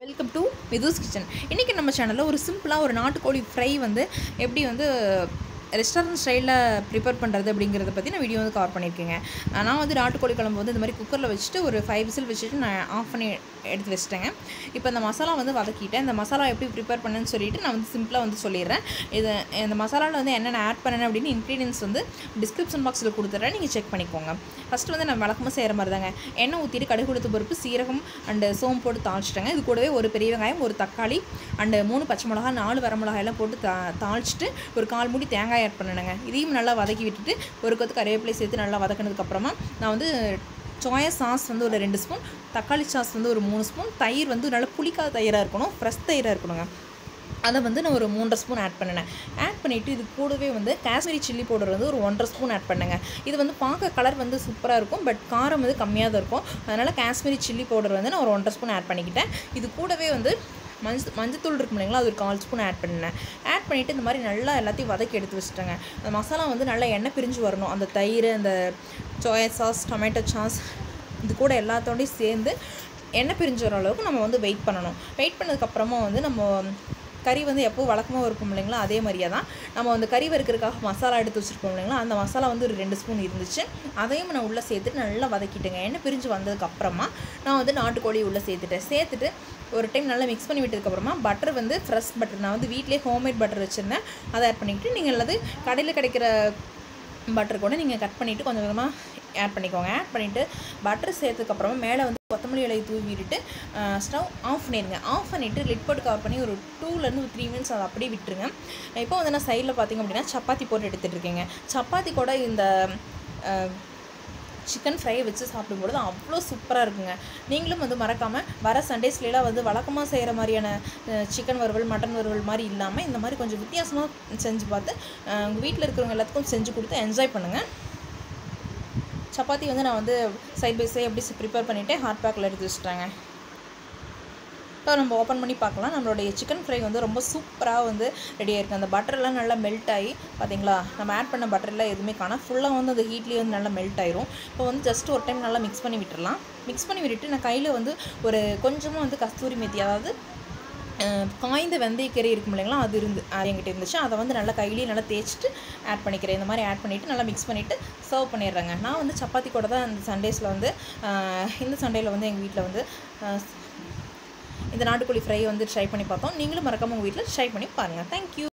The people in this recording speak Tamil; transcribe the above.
வெல்கம் டு மிதுஸ் கிச்சன் இன்றைக்கி நம்ம சேனலில் ஒரு சிம்பிளாக ஒரு நாட்டுக்கோழி ஃப்ரை வந்து எப்படி வந்து ரெஸ்டாரண்ட் ஸ்டைலில் ப்ரிப்பேர் பண்ணுறது அப்படிங்கிறத பற்றி நான் வீடியோ வந்து கவர் பண்ணியிருக்கேங்க நான் வந்து நாட்டுக்கோழி குழம்பு வந்து இந்த மாதிரி குக்கரில் வச்சுட்டு ஒரு ஃபைவ் விசில் வச்சுட்டு நான் ஆஃப் பண்ணி எடுத்து வச்சிட்டேங்க இப்போ இந்த மசாலா வந்து வதக்கிட்டேன் இந்த மசாலா எப்படி ப்ரிப்பேர் பண்ணேன்னு சொல்லிட்டு நான் வந்து சிம்பிளாக வந்து சொல்லிடுறேன் இது இந்த மசாலாவில் வந்து என்னென்ன ஆட் பண்ணேன் அப்படின்னு இன்க்ரீடியன்ஸ் வந்து டிஸ்கிரிப்ஷன் பாக்ஸில் கொடுத்துட்றேன் நீங்கள் செக் பண்ணிக்கோங்க ஃபஸ்ட்டு வந்து நான் வழக்கமாக செய்கிற மாதிரி தாங்க எண்ணெய் ஊற்றிட்டு கடுகு கொடுத்து பருப்பு சீரகம் அண்டு சோம்பு போட்டு தாளிச்சிட்டேங்க இது கூடவே ஒரு பெரிய வெங்காயம் ஒரு தக்காளி அண்டு மூணு பச்சை மிளகா நாலு வரமிளகாய் எல்லாம் போட்டு தா தாளிச்சிட்டு ஒரு கால் மூடி தேங்காய் ஆட் பண்ணணுங்க இதையும் நல்லா வதக்கி விட்டுட்டு ஒரு கொத்து கருவேப்பிலை சேர்த்து நல்லா வதக்கினதுக்கப்புறமா நான் வந்து சோயா சாஸ் வந்து ஒரு ரெண்டு ஸ்பூன் தக்காளி சாஸ் வந்து ஒரு மூணு ஸ்பூன் தயிர் வந்து நல்லா புளிக்காத தயிராக இருக்கணும் ஃப்ரெஷ் தயிராக இருக்கணுங்க அதை வந்து நான் ஒரு மூன்றரை ஸ்பூன் ஆட் பண்ணினேன் ஆட் பண்ணிவிட்டு இது கூடவே வந்து காஷ்மீரி சில்லி பவுடர் வந்து ஒரு ஒன்றரை ஸ்பூன் ஆட் பண்ணுங்க இது வந்து பார்க்க கலர் வந்து சூப்பராக இருக்கும் பட் காரம் வந்து கம்மியாக தான் இருக்கும் அதனால் காஷ்மீரி சில்லி பவுடர் வந்து நான் ஒரு ஒன்றரை ஸ்பூன் ஆட் பண்ணிக்கிட்டேன் இது கூடவே வந்து மஞ்சள் மஞ்சத்தூள் இருக்கும் இல்லைங்களா அது ஒரு கால் ஸ்பூன் ஆட் பண்ணினேன் ஆட் பண்ணிவிட்டு இந்த மாதிரி நல்லா எல்லாத்தையும் வதக்கி எடுத்து வச்சுட்டேங்க அந்த மசாலா வந்து நல்லா எண்ணெய் பிரிஞ்சு வரணும் அந்த தயிர் அந்த சோயா சாஸ் டொமேட்டோ சாஸ் இது கூட எல்லாத்தோடையும் சேர்ந்து எண்ணெய் பிரிஞ்சு வர அளவுக்கு நம்ம வந்து வெயிட் பண்ணணும் வெயிட் பண்ணதுக்கப்புறமா வந்து நம்ம கறி வந்து எப்போ வழக்கமாக இருக்கும் இல்லைங்களா அதே மாதிரியே தான் நம்ம வந்து கறி வறுக்கிறதுக்காக மசாலா எடுத்து வச்சுருக்கோம் இல்லைங்களா அந்த மசாலா வந்து ஒரு ரெண்டு ஸ்பூன் இருந்துச்சு அதையும் நான் உள்ளே சேர்த்துட்டு நல்லா வதக்கிட்டேங்க எண்ணெய் பிரிஞ்சு வந்ததுக்கப்புறமா நான் வந்து நாட்டுக்கோழி உள்ளே சேர்த்துட்டேன் சேர்த்துட்டு ஒரு டைம் நல்லா மிக்ஸ் பண்ணி விட்டதுக்கப்புறமா பட்டர் வந்து ஃப்ரெஷ் பட்டர் நான் வந்து வீட்டிலே ஹோம்மேட் பட்டர் வச்சுருந்தேன் அதை ஆட் பண்ணிக்கிட்டு நீங்கள் அல்லது கடையில் கிடைக்கிற பட்டர் கூட நீங்கள் கட் பண்ணிவிட்டு கொஞ்சம் கொஞ்சமாக ஆட் பண்ணிக்கோங்க ஆட் பண்ணிவிட்டு பட்டர் சேர்த்ததுக்கப்புறமா மேலே வந்து கொத்தமல்லி இலையை தூவி விட்டுட்டு ஸ்டவ் ஆஃப் பண்ணிடுங்க ஆஃப் பண்ணிவிட்டு லிட் போட்டு கவர் பண்ணி ஒரு டூலேருந்து ஒரு த்ரீ மினிட்ஸ் அதை அப்படியே விட்டுருங்க இப்போ வந்து நான் சைடில் பார்த்திங்க அப்படின்னா சப்பாத்தி போட்டு எடுத்துகிட்டு இருக்கேங்க சப்பாத்தி கூட இந்த சிக்கன் ஃப்ரையை வச்சு சாப்பிடும்பொழுது அவ்வளோ சூப்பராக இருக்குங்க நீங்களும் வந்து மறக்காமல் வர சண்டேஸ்லாம் வந்து வழக்கமாக செய்கிற மாதிரியான சிக்கன் வறுவல் மட்டன் வறுவல் மாதிரி இல்லாமல் இந்த மாதிரி கொஞ்சம் வித்தியாசமாக செஞ்சு பார்த்து உங்கள் வீட்டில் இருக்கிறவங்க எல்லாத்துக்கும் செஞ்சு கொடுத்து என்ஜாய் பண்ணுங்கள் சப்பாத்தி வந்து நான் வந்து சைட் பை சைட் எப்படி ப்ரிப்பேர் பண்ணிவிட்டு ஹாட் பேக்கில் எடுத்து வச்சுட்டாங்க இப்போ நம்ம ஓப்பன் பண்ணி பார்க்கலாம் நம்மளுடைய சிக்கன் ஃப்ரை வந்து ரொம்ப சூப்பராக வந்து ரெடியாக இருக்குது அந்த பட்டர்லாம் நல்லா மெல்ட் ஆகி பார்த்தீங்களா நம்ம ஆட் பண்ண பட்டர்லாம் எதுவுமே காணாம் ஃபுல்லாக வந்து அந்த ஹீட்லேயே வந்து நல்லா மெல்ட் ஆயிரும் இப்போ வந்து ஜஸ்ட் ஒரு டைம் நல்லா மிக்ஸ் பண்ணி விட்டுறலாம் மிக்ஸ் பண்ணி விட்டுட்டு நான் கையில் வந்து ஒரு கொஞ்சமாக வந்து கஸ்தூரி மெத்தி அதாவது காய்ந்த வெந்தயக்கறி இருக்கும் இல்லைங்களா அது இருந்து அது என்கிட்ட இருந்துச்சு அதை வந்து நல்லா கையிலேயே நல்லா தேய்ச்சிட்டு ஆட் பண்ணிக்கிறேன் இந்த மாதிரி ஆட் பண்ணிவிட்டு நல்லா மிக்ஸ் பண்ணிவிட்டு சர்வ் பண்ணிடுறேங்க நான் வந்து சப்பாத்தி கூட தான் இந்த சண்டேஸில் வந்து இந்த சண்டேயில் வந்து எங்கள் வீட்டில் வந்து இந்த நாட்டுக்கோழி ஃப்ரை வந்து ட்ரை பண்ணி பார்த்தோம் நீங்களும் மறக்காமல் உங்கள் வீட்டில் ட்ரை பண்ணி பாருங்கள் தேங்க்யூ